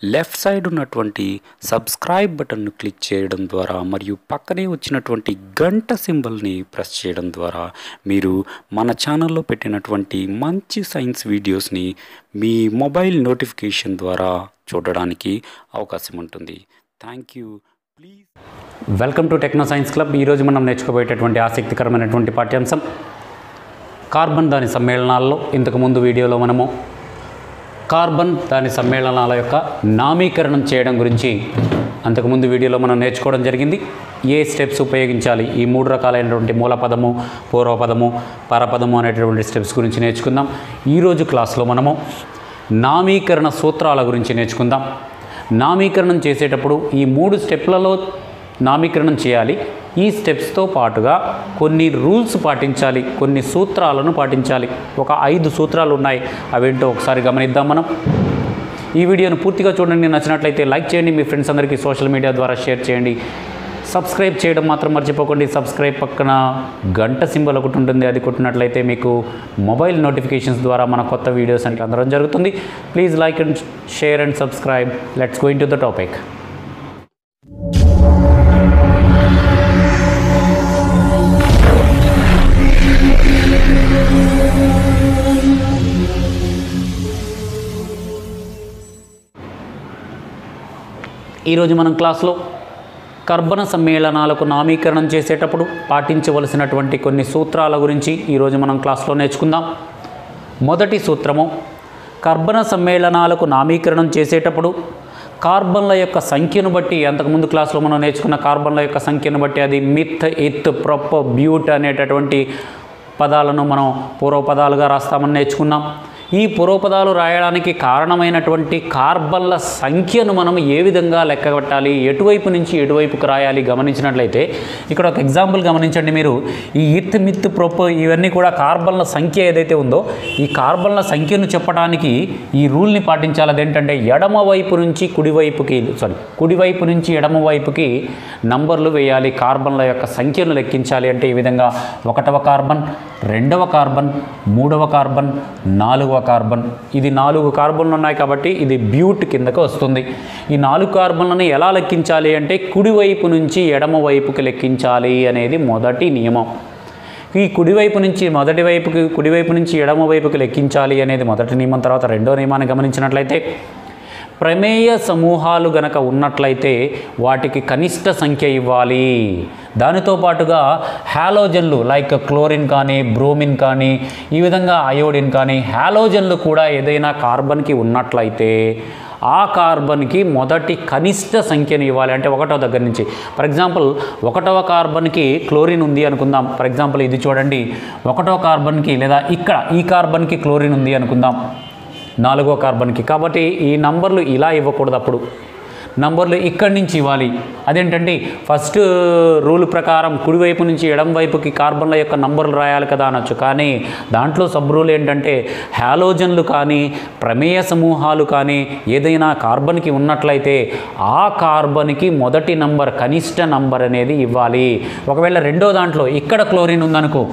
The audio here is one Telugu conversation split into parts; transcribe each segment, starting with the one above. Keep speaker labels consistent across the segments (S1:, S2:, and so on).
S1: లెఫ్ట్ సైడ్ ఉన్నటువంటి సబ్స్క్రైబ్ బటన్ను క్లిక్ చేయడం ద్వారా మరియు పక్కనే వచ్చినటువంటి గంట సింబల్ని ప్రెస్ చేయడం ద్వారా మీరు మన ఛానల్లో పెట్టినటువంటి మంచి సైన్స్ వీడియోస్ని మీ మొబైల్ నోటిఫికేషన్ ద్వారా చూడడానికి అవకాశం ఉంటుంది thank you please
S2: welcome to techno science club ఈరోజు మనం నేర్చుకోబోయేటటువంటి ఆసక్తికరమైనటువంటి పాఠ్యాంశం కార్బన్ దాని సమ్మేళనాల్లో ఇంతకుముందు వీడియోలో మనము కార్బన్ దాని సమ్మేళనాల యొక్క నామీకరణం చేయడం గురించి అంతకుముందు వీడియోలో మనం నేర్చుకోవడం జరిగింది ఏ స్టెప్స్ ఉపయోగించాలి ఈ మూడు రకాలైనటువంటి మూలపదము పూర్వపదము పరపదము అనేటటువంటి స్టెప్స్ గురించి నేర్చుకుందాం ఈరోజు క్లాస్లో మనము నామీకరణ సూత్రాల గురించి నేర్చుకుందాం నామీకరణం చేసేటప్పుడు ఈ మూడు స్టెప్లలో నామీకరణం చేయాలి ఈ స్టెప్స్తో పాటుగా కొన్ని రూల్స్ పాటించాలి కొన్ని సూత్రాలను పాటించాలి ఒక ఐదు సూత్రాలు ఉన్నాయి అవేంటో ఒకసారి గమనిద్దాం మనం ఈ వీడియోను పూర్తిగా చూడండి నచ్చినట్లయితే లైక్ చేయండి మీ ఫ్రెండ్స్ అందరికీ సోషల్ మీడియా ద్వారా షేర్ చేయండి సబ్స్క్రైబ్ చేయడం మాత్రం మర్చిపోకండి సబ్స్క్రైబ్ పక్కన గంట సింబల్ ఒకటి ఉంటుంది అది కొట్టినట్లయితే మీకు మొబైల్ నోటిఫికేషన్స్ ద్వారా మన కొత్త వీడియోస్ అంటే అందరం జరుగుతుంది please like and share and subscribe let's going to the topic ఈరోజు మనం క్లాస్లో కర్బన సమ్మేళనాలకు నామీకరణం చేసేటప్పుడు పాటించవలసినటువంటి కొన్ని సూత్రాల గురించి ఈరోజు మనం క్లాస్లో నేర్చుకుందాం మొదటి సూత్రము కర్బన సమ్మేళనాలకు నామీకరణం చేసేటప్పుడు కార్బన్ల యొక్క సంఖ్యను బట్టి అంతకుముందు క్లాస్లో మనం నేర్చుకున్న కార్బన్ల యొక్క సంఖ్యను బట్టి అది మిత్ ఇత్ ప్రొప్ బ్యూట్ అనేటటువంటి పదాలను మనం పూర్వపదాలుగా రాస్తామని నేర్చుకున్నాం ఈ పూర్వపదాలు రాయడానికి కారణమైనటువంటి కార్బన్ల సంఖ్యను మనం ఏ విధంగా లెక్క పెట్టాలి ఎటువైపు నుంచి ఎటువైపుకు రాయాలి గమనించినట్లయితే ఇక్కడ ఒక ఎగ్జాంపుల్ గమనించండి మీరు ఈ ఇత్ మిత్ ప్రొప్ ఇవన్నీ కూడా కార్బన్ల సంఖ్య ఏదైతే ఉందో ఈ కార్బన్ల సంఖ్యను చెప్పడానికి ఈ రూల్ని పాటించాలి అదేంటంటే ఎడమ వైపు నుంచి కుడివైపుకి సారీ కుడివైపు నుంచి ఎడమ వైపుకి నంబర్లు వేయాలి కార్బన్ల యొక్క సంఖ్యను లెక్కించాలి అంటే ఈ విధంగా ఒకటవ కార్బన్ రెండవ కార్బన్ మూడవ కార్బన్ నాలుగవ కార్బన్ ఇది నాలుగు కార్బన్లు ఉన్నాయి కాబట్టి ఇది బ్యూట్ కిందకు వస్తుంది ఈ నాలుగు కార్బన్లను ఎలా లెక్కించాలి అంటే కుడివైపు నుంచి ఎడమ వైపుకి లెక్కించాలి అనేది మొదటి నియమం ఈ కుడివైపు నుంచి మొదటి వైపుకి కుడివైపు నుంచి ఎడమ వైపుకి లెక్కించాలి అనేది మొదటి నియమం తర్వాత రెండో నియమాన్ని గమనించినట్లయితే ప్రమేయ సమూహాలు గనక ఉన్నట్లయితే వాటికి కనిష్ట సంఖ్య ఇవ్వాలి దానితో పాటుగా హ్యాలోజన్లు లైక్ క్లోరిన్ కానీ బ్రోమిన్ కానీ ఈ విధంగా అయోడిన్ కానీ హ్యాలోజన్లు కూడా ఏదైనా కార్బన్కి ఉన్నట్లయితే ఆ కార్బన్కి మొదటి కనిష్ట సంఖ్యను ఇవ్వాలి అంటే ఒకటో దగ్గర నుంచి ఫర్ ఎగ్జాంపుల్ ఒకటవ కార్బన్కి క్లోరిన్ ఉంది అనుకుందాం ఫర్ ఎగ్జాంపుల్ ఇది చూడండి ఒకటో కార్బన్కి లేదా ఇక్కడ ఈ కార్బన్కి క్లోరిన్ ఉంది అనుకుందాం నాలుగో కార్బన్కి కాబట్టి ఈ నంబర్లు ఇలా ఇవ్వకూడదు అప్పుడు నంబర్లు ఇక్కడి నుంచి ఇవ్వాలి అదేంటంటే ఫస్ట్ రూల్ ప్రకారం కుడివైపు నుంచి ఎడం వైపుకి కార్బన్ల యొక్క నంబర్లు రాయాలి కదా అనొచ్చు కానీ దాంట్లో సబ్ రూల్ ఏంటంటే హ్యాలోజన్లు కానీ ప్రమేయ సమూహాలు కానీ ఏదైనా కార్బన్కి ఉన్నట్లయితే ఆ కార్బన్కి మొదటి నంబర్ కనిష్ట నంబర్ అనేది ఇవ్వాలి ఒకవేళ రెండో దాంట్లో ఇక్కడ క్లోరిన్ ఉందనుకో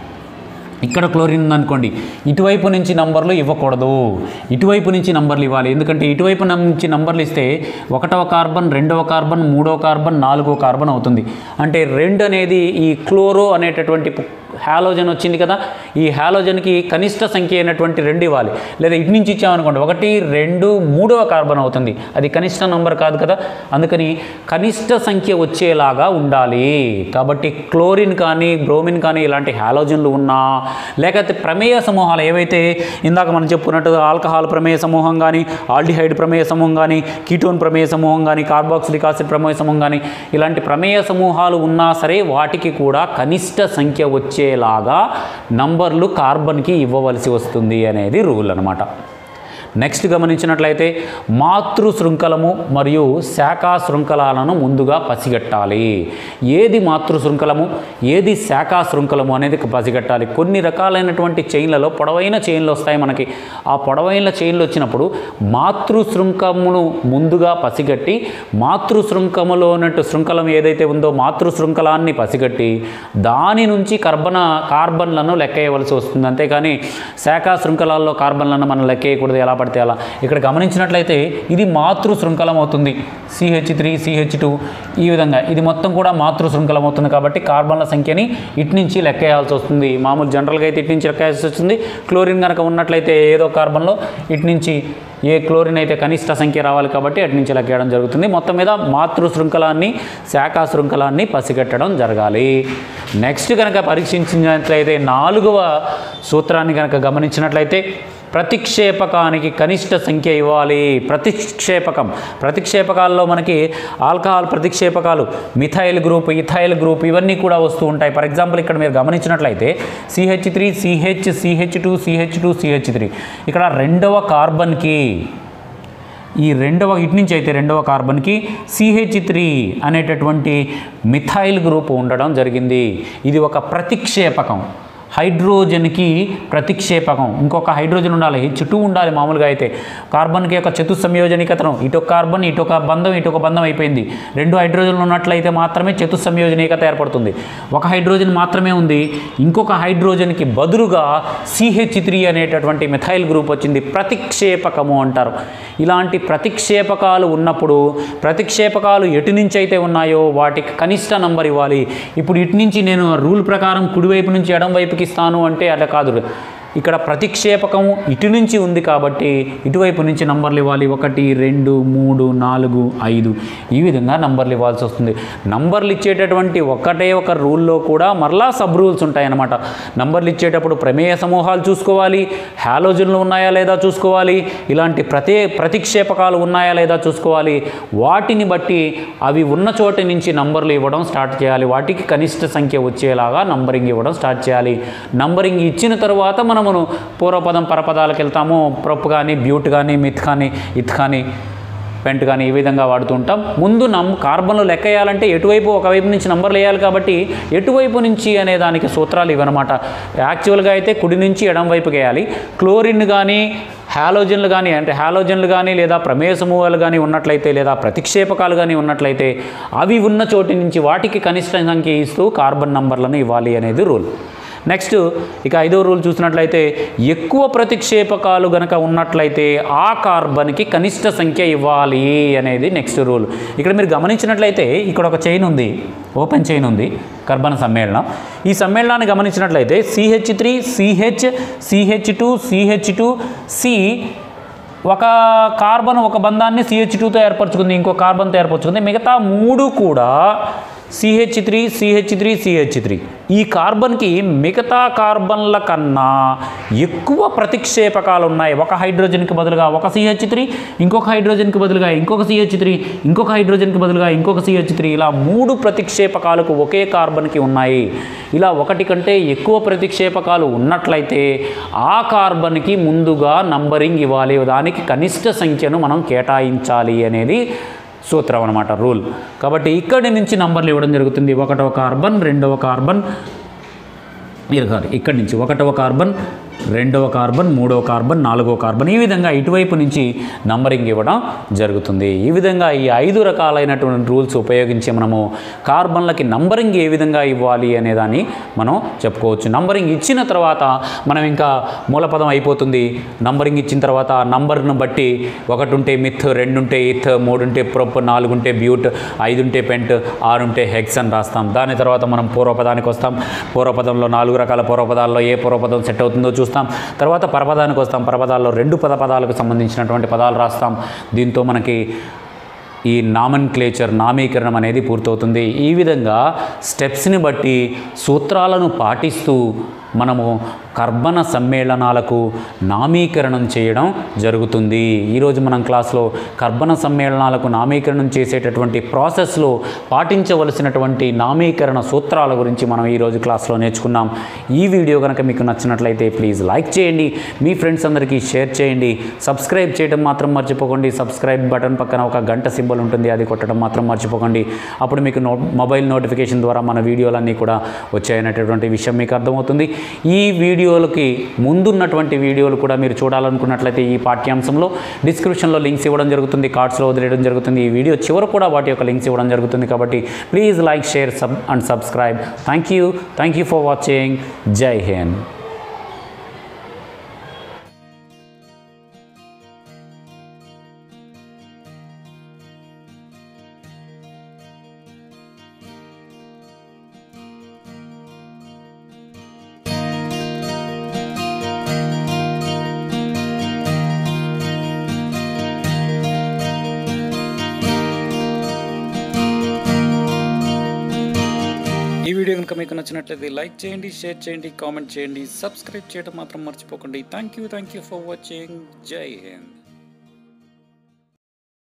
S2: ఇక్కడ క్లోరిన్ ఉందనుకోండి ఇటువైపు నుంచి నంబర్లు ఇవ్వకూడదు ఇటువైపు నుంచి నంబర్లు ఇవ్వాలి ఎందుకంటే ఇటువైపు నుంచి నంబర్లు ఇస్తే ఒకటవ కార్బన్ రెండవ కార్బన్ మూడవ కార్బన్ నాలుగో కార్బన్ అవుతుంది అంటే రెండు అనేది ఈ క్లోరో అనేటటువంటి హ్యాలోజన్ వచ్చింది కదా ఈ హ్యాలోజన్కి కనిష్ట సంఖ్య అయినటువంటి రెండు ఇవ్వాలి లేదా ఇటు నుంచి ఇచ్చామనుకోండి ఒకటి రెండు మూడవ కార్బన్ అవుతుంది అది కనిష్ట నంబర్ కాదు కదా అందుకని కనిష్ట సంఖ్య వచ్చేలాగా ఉండాలి కాబట్టి క్లోరిన్ కానీ బ్రోమిన్ కానీ ఇలాంటి హ్యాలోజన్లు ఉన్నా లేకపోతే ప్రమేయ సమూహాలు ఏవైతే ఇందాక మనం చెప్పుకున్నట్టు ఆల్కహాల్ ప్రమేయ సమూహం కానీ ఆల్డిహైడ్ ప్రమేయ సమూహం కానీ కీటోన్ ప్రమేయ సమూహం కానీ కార్బాక్సిలిక్ ఆసిడ్ ప్రమేయ సమూహం కానీ ఇలాంటి ప్రమేయ సమూహాలు ఉన్నా సరే వాటికి కూడా కనిష్ట సంఖ్య వచ్చేలాగా నంబర్లు కార్బన్కి ఇవ్వవలసి వస్తుంది అనేది రూల్ అనమాట నెక్స్ట్ గమనించినట్లయితే మాతృ శృంఖలము మరియు శాఖా శృంఖలాలను ముందుగా పసిగట్టాలి ఏది మాతృ శృంఖలము ఏది శాఖా శృంఖలము అనేది పసిగట్టాలి కొన్ని రకాలైనటువంటి చైన్లలో పొడవైన చైన్లు వస్తాయి మనకి ఆ పొడవైన చైన్లు వచ్చినప్పుడు మాతృ శృంఖమును ముందుగా పసిగట్టి మాతృ శృంఖములో ఉన్నట్టు శృంఖలం ఏదైతే ఉందో మాతృ శృంఖలాన్ని పసిగట్టి దాని నుంచి కర్బన కార్బన్లను లెక్కేయవలసి వస్తుంది అంతేకాని శాఖా శృంఖలాల్లో కార్బన్లను మనం లెక్కేయకూడదు ఎలా పడితే అలా ఇక్కడ గమనించినట్లయితే ఇది మాతృ శృంఖలం అవుతుంది సిహెచ్ త్రీ సిహెచ్ టూ ఈ విధంగా ఇది మొత్తం కూడా మాతృ శృంఖలం అవుతుంది కాబట్టి కార్బన్ల సంఖ్యని ఇటు నుంచి లెక్కేయాల్సి వస్తుంది మామూలు జనరల్గా అయితే ఇటు నుంచి లెక్కేయాల్సి వస్తుంది క్లోరిన్ కనుక ఉన్నట్లయితే ఏదో కార్బన్లో ఇటు నుంచి ఏ క్లోరిన్ అయితే కనిష్ట సంఖ్య రావాలి కాబట్టి అటు నుంచి లెక్కేయడం జరుగుతుంది మొత్తం మీద మాతృ శృంఖలాన్ని శాఖా శృంఖలాన్ని పసిగట్టడం జరగాలి నెక్స్ట్ కనుక పరీక్షించినట్లయితే నాలుగవ సూత్రాన్ని కనుక గమనించినట్లయితే ప్రతిక్షేపకానికి కనిష్ట సంఖ్య ఇవ్వాలి ప్రతిక్షేపకం ప్రతిక్షేపకాల్లో మనకి ఆల్కహాల్ ప్రతిక్షేపకాలు మిథైల్ గ్రూప్ ఇథైల్ గ్రూప్ ఇవన్నీ కూడా వస్తూ ఉంటాయి ఫర్ ఎగ్జాంపుల్ ఇక్కడ మీరు గమనించినట్లయితే CH three CH CH two CH two CH three ఇక్కడ రెండవ కార్బన్కి ఈ రెండవ ఇటు నుంచి అయితే రెండవ కార్బన్కి సిహెచ్ త్రీ అనేటటువంటి మిథైల్ గ్రూప్ ఉండడం జరిగింది ఇది ఒక ప్రతిక్షేపకం హైడ్రోజన్కి ప్రతిక్షేపకం ఇంకొక హైడ్రోజన్ ఉండాలి హెచ్ టూ ఉండాలి మామూలుగా అయితే కార్బన్కి యొక్క చతుస్సంయోజనీకతనం ఇటొక కార్బన్ ఇటొక బంధం ఇటొక బంధం అయిపోయింది రెండు హైడ్రోజన్లు ఉన్నట్లయితే మాత్రమే చతుస్సంయోజనీకత ఏర్పడుతుంది ఒక హైడ్రోజన్ మాత్రమే ఉంది ఇంకొక హైడ్రోజన్కి బదులుగా సిహెచ్ త్రీ అనేటటువంటి మిథైల్ గ్రూప్ వచ్చింది ప్రతిక్షేపకము అంటారు ఇలాంటి ప్రతిక్షేపకాలు ఉన్నప్పుడు ప్రతిక్షేపకాలు ఎటు నుంచి అయితే ఉన్నాయో వాటికి కనిష్ట నంబర్ ఇవ్వాలి ఇప్పుడు ఇటు నుంచి నేను రూల్ ప్రకారం కుడివైపు నుంచి ఎడం వైపుకి ఇస్తాను అంటే అలా కాదు ఇక్కడ ప్రతిక్షేపకం ఇటు నుంచి ఉంది కాబట్టి ఇటువైపు నుంచి నంబర్లు ఇవ్వాలి ఒకటి రెండు మూడు నాలుగు ఐదు ఈ విధంగా నంబర్లు ఇవ్వాల్సి వస్తుంది నంబర్లు ఇచ్చేటటువంటి ఒకటే ఒక రూల్లో కూడా మరలా సబ్ రూల్స్ ఉంటాయన్నమాట నంబర్లు ఇచ్చేటప్పుడు ప్రమేయ సమూహాలు చూసుకోవాలి హాలోజన్లు ఉన్నాయా లేదా చూసుకోవాలి ఇలాంటి ప్రతి ప్రతిక్షేపకాలు ఉన్నాయా లేదా చూసుకోవాలి వాటిని బట్టి అవి ఉన్న చోట నుంచి నంబర్లు ఇవ్వడం స్టార్ట్ చేయాలి వాటికి కనిష్ట సంఖ్య వచ్చేలాగా నంబరింగ్ ఇవ్వడం స్టార్ట్ చేయాలి నంబరింగ్ ఇచ్చిన తర్వాత మనము పూర్వపదం పరపదాలకు వెళ్తాము ప్రొప్ కానీ బ్యూట్ కానీ మిత్ కానీ ఇత్ కానీ పెంట్ కానీ ఈ విధంగా వాడుతూ ఉంటాం ముందు నం కార్బన్లు లెక్క వేయాలంటే ఎటువైపు ఒకవైపు నుంచి నంబర్లు వేయాలి కాబట్టి ఎటువైపు నుంచి అనే దానికి సూత్రాలు ఇవన్నమాట యాక్చువల్గా అయితే కుడి నుంచి ఎడం వైపుకి వేయాలి క్లోరిన్ కానీ హాలోజన్లు కానీ అంటే హాలోజన్లు కానీ లేదా ప్రమేయ సమూహాలు కానీ ఉన్నట్లయితే లేదా ప్రతిక్షేపకాలు కానీ ఉన్నట్లయితే అవి ఉన్న చోటి నుంచి వాటికి కనిష్ట సంఖ్య ఇస్తూ కార్బన్ నంబర్లను ఇవ్వాలి అనేది రూల్ నెక్స్ట్ ఇక ఐదో రూల్ చూసినట్లయితే ఎక్కువ ప్రతిక్షేపకాలు గనక ఉన్నట్లయితే ఆ కార్బన్కి కనిష్ట సంఖ్య ఇవ్వాలి అనేది నెక్స్ట్ రూల్ ఇక్కడ మీరు గమనించినట్లయితే ఇక్కడ ఒక చైన్ ఉంది ఓపెన్ చైన్ ఉంది కర్బన సమ్మేళనం ఈ సమ్మేళనాన్ని గమనించినట్లయితే CH three CH CH two CH two C ఒక కార్బన్ ఒక బంధాన్ని సిహెచ్ టూతో ఏర్పరచుకుంది ఇంకో కార్బన్తో ఏర్పరచుకుంది మిగతా మూడు కూడా CH three CH three CH three ఈ కార్బన్కి మిగతా కార్బన్ల కన్నా ఎక్కువ ప్రతిక్షేపకాలు ఉన్నాయి ఒక హైడ్రోజన్కి బదులుగా ఒక సిహెచ్ త్రీ ఇంకొక హైడ్రోజన్కి బదులుగా ఇంకొక సిహెచ్ త్రీ ఇంకొక హైడ్రోజన్కి బదులుగా ఇంకొక సిహెచ్ త్రీ ఇలా మూడు ప్రతిక్షేపకాలకు ఒకే కార్బన్కి ఉన్నాయి ఇలా ఒకటి కంటే ఎక్కువ ప్రతిక్షేపకాలు ఉన్నట్లయితే ఆ కార్బన్కి ముందుగా నంబరింగ్ ఇవ్వాలి దానికి కనిష్ట సంఖ్యను మనం కేటాయించాలి అనేది సూత్రం అనమాట రూల్ కాబట్టి ఇక్కడి నుంచి నంబర్లు ఇవ్వడం జరుగుతుంది ఒకటవ కార్బన్ రెండవ కార్బన్ మీరు కాదు ఇక్కడి నుంచి ఒకటవ కార్బన్ రెండవ కార్బన్ మూడవ కార్బన్ నాలుగవ కార్బన్ ఈ విధంగా ఇటువైపు నుంచి నంబరింగ్ ఇవ్వడం జరుగుతుంది ఈ విధంగా ఈ ఐదు రకాలైనటువంటి రూల్స్ ఉపయోగించి మనము కార్బన్లకి నంబరింగ్ ఏ విధంగా ఇవ్వాలి అనేదాన్ని మనం చెప్పుకోవచ్చు నంబరింగ్ ఇచ్చిన తర్వాత మనం ఇంకా మూలపదం అయిపోతుంది నంబరింగ్ ఇచ్చిన తర్వాత నంబర్ను బట్టి ఒకటి ఉంటే మిత్ రెండు ఉంటే ఇత్ మూడు ఉంటే ప్రొప్ నాలుగు ఉంటే బ్యూట్ ఐదు ఉంటే పెంట్ ఆరు ఉంటే హెక్స్ అని రాస్తాం దాని తర్వాత మనం పూర్వపదానికి వస్తాం పూర్వపదంలో నాలుగు రకాల పూర్వపదాల్లో ఏ పూర్వపదం సెట్ అవుతుందో చూస్తాం తర్వాత పరపదానికి వస్తాం పరపదాల్లో రెండు పద పదాలకు సంబంధించినటువంటి పదాలు రాస్తాం దీంతో మనకి ఈ నామన్ క్లేచర్ నామీకరణం అనేది పూర్తవుతుంది ఈ విధంగా స్టెప్స్ని బట్టి సూత్రాలను పాటిస్తూ మనము కర్బన సమ్మేళనాలకు నామీకరణం చేయడం జరుగుతుంది ఈరోజు మనం క్లాస్లో కర్బన సమ్మేళనాలకు నామీకరణం చేసేటటువంటి ప్రాసెస్లో పాటించవలసినటువంటి నామీకరణ సూత్రాల గురించి మనం ఈరోజు క్లాస్లో నేర్చుకున్నాం ఈ వీడియో కనుక మీకు నచ్చినట్లయితే ప్లీజ్ లైక్ చేయండి మీ ఫ్రెండ్స్ అందరికీ షేర్ చేయండి సబ్స్క్రైబ్ చేయడం మాత్రం మర్చిపోకండి సబ్స్క్రైబ్ బటన్ పక్కన ఒక గంట సింబల్ ఉంటుంది అది కొట్టడం మాత్రం మర్చిపోకండి అప్పుడు మీకు నో మొబైల్ నోటిఫికేషన్ ద్వారా మన వీడియోలన్నీ కూడా వచ్చాయనేటటువంటి విషయం మీకు అర్థమవుతుంది ఈ వీడియోలకి ముందున్నటువంటి వీడియోలు కూడా మీరు చూడాలనుకున్నట్లయితే ఈ పాఠ్యాంశంలో డిస్క్రిప్షన్లో లింక్స్ ఇవ్వడం జరుగుతుంది కార్డ్స్లో వదిలేయడం జరుగుతుంది ఈ వీడియో చివర కూడా వాటి యొక్క లింక్స్ ఇవ్వడం జరుగుతుంది కాబట్టి please like share sub and subscribe thank you thank you for watching Jai Hind
S1: మీకు నచ్చినట్లయితే లైక్ చేయండి షేర్ చేయండి కామెంట్ చేయండి సబ్స్క్రైబ్ చేయడం మాత్రం మర్చిపోకండి thank you thank you for watching Jai Hind